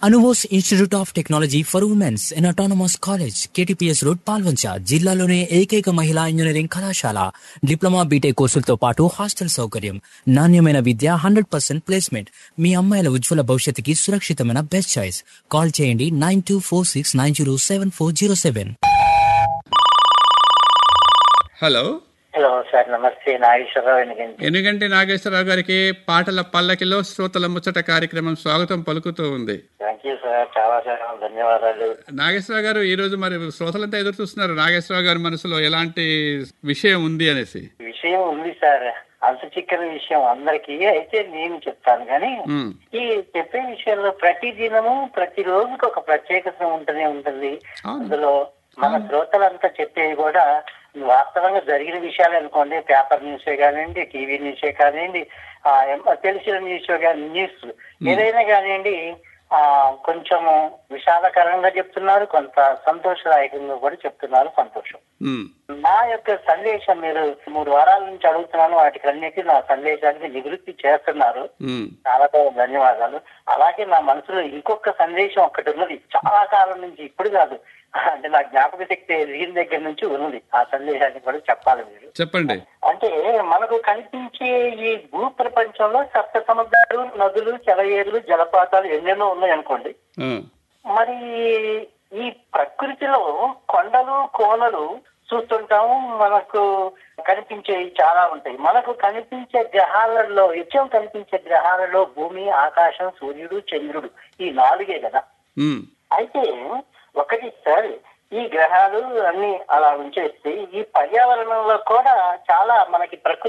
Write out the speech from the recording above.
అనువోస్ institute of technology for womens in autonomous college KTPS road Palvancha జిల్లాలోనే ఏకైక మహిళా engineering కళాశాల డిప్లొమా బీటెక్ కోర్సులతో పాటు హాస్టల్ సౌకర్యం నాణ్యమైన విద్య హండ్రెడ్ పర్సెంట్ ప్లేస్మెంట్ మీ అమ్మాయిల ఉజ్వల భవిష్యత్తుకి సురక్షితమైన బెస్ట్ చాయిస్ కాల్ చేయండి nine two four six nine zero seven four zero seven hello hello sir నమస్తే నాగేశ్వరరావు ఎనిగంటి ఎనుగంటి నాగేశ్వరరావు గారికి పాటల పల్లకిలో శ్రోతల ముచ్చట కార్యక్రమం స్వాగతం పలుకుతూ ఉంది థ్యాంక్ యూ సార్ చాలా చాలా ధన్యవాదాలు నాగేశ్వరరావు గారు ఈ రోజు మరి శ్రోతలంతా ఎదురు చూస్తున్నారు నాగేశ్వరరావు గారి మనసులో ఎలాంటి విషయం ఉంది అనేసి విషయం ఉంది సార్ అంత చిక్కని విషయం అందరికీ అయితే నేను చెప్తాను కానీ ఉమ్, ఈ చెప్పే విషయంలో ప్రతి దినము ప్రతి రోజుకి ఒక ప్రత్యేకత ఉంటూనే ఉంటుంది అవును. అందులో మన శ్రోతలంతా చెప్పేది కూడా వాస్తవంగా జరిగిన విషయాలు అనుకోండి పేపర్ న్యూసే కానివ్వండి టీవీ న్యూసే కానివ్వండి ఆ, ఎం- తెలిసిన న్యూస్ కానీ న్యూస్ ఏదైనా కానివ్వండి ఆ కొంచెము విషాదకరంగా చెప్తున్నారు కొంత సంతోషదాయకంగా కూడా చెప్తున్నారు సంతోషం ఉమ్, నా యొక్క సందేశం మీరు మూడు వారాల నుంచి అడుగుతున్నాను వాటికన్నిటి నా సందేశానికి నివృత్తి చేస్తున్నారు ఉమ్, చాలా చాలా ధన్యవాదాలు అలాగే నా మనసులో ఇంకొక సందేశం ఒక్కటి ఉన్నది చాలా కాలం నుంచి ఇప్పుడు కాదు అంటే నా జ్ఞాపక శక్తి ఎదిగిన దగ్గర నుంచి ఉన్నది ఆ సందేశాన్ని కూడా చెప్పాలి మీరు చెప్పండి అంటే మనకు కనిపించే ఈ భూ ప్రపంచంలో సప్త సముద్రాలు నదులు సెలయేరులు జలపాతాలు ఎన్నెన్నో ఉన్నాయి అనుకోండి ఆ, మరి ఈ ప్రకృతిలో కొండలు కోనలు చూస్తుంటాము మనకు కనిపించేవి చాలా ఉంటాయి మనకు కనిపించే గ్రహాలలో నిత్యం కనిపించే గ్రహాలలో భూమి ఆకాశం సూర్యుడు చంద్రుడు ఈ నాలుగే కదా ఉమ్, అయితే ఒకటి సార్ ఈ గ్రహాలు అన్ని అలా ఉంచేస్తే ఈ పర్యావరణంలో కూడా చాలా మనకి ప్రకృతి